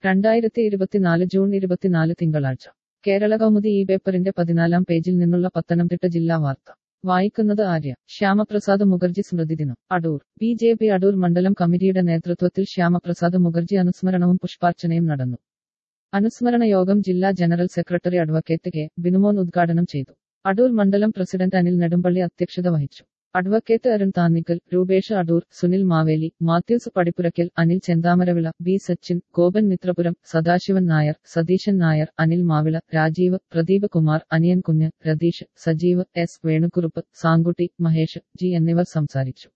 രണ്ടായിരത്തി ഇരുപത്തിനാല് ജൂൺ ഇരുപത്തിനാല് തിങ്കളാഴ്ച കേരള കൗമുദി ഈ പേപ്പറിന്റെ പതിനാലാം പേജിൽ നിന്നുള്ള പത്തനംതിട്ട ജില്ലാ വാർത്ത വായിക്കുന്നത് ആര്യ ശ്യാമപ്രസാദ് മുഖർജി സ്മൃതി ദിനം Adoor B J P Adoor മണ്ഡലം കമ്മിറ്റിയുടെ നേതൃത്വത്തിൽ ശ്യാമപ്രസാദ് മുഖർജി അനുസ്മരണവും പുഷ്പാർച്ചനയും നടന്നു അനുസ്മരണ യോഗം ജില്ലാ general secretary advocate K Binumon ഉദ്ഘാടനം ചെയ്തു അടൂർ മണ്ഡലം പ്രസിഡന്റ് അനിൽ നെടുമ്പള്ളി അധ്യക്ഷത വഹിച്ചു advocate Arun Thannikkal Rupesh Adoor Sunil Maveli Mathews Padippurackal Anil Chenthamaravila B Sachin Gopan Mithrapuram Sadasivan Nair Satheesan Nair Anil Mavila Rajeev Pradeep Kumar Aniyan Kunju Ratheesh Sajeev S Venukurup Sankutty Mahesh G എന്നിവർ സംസാരിച്ചു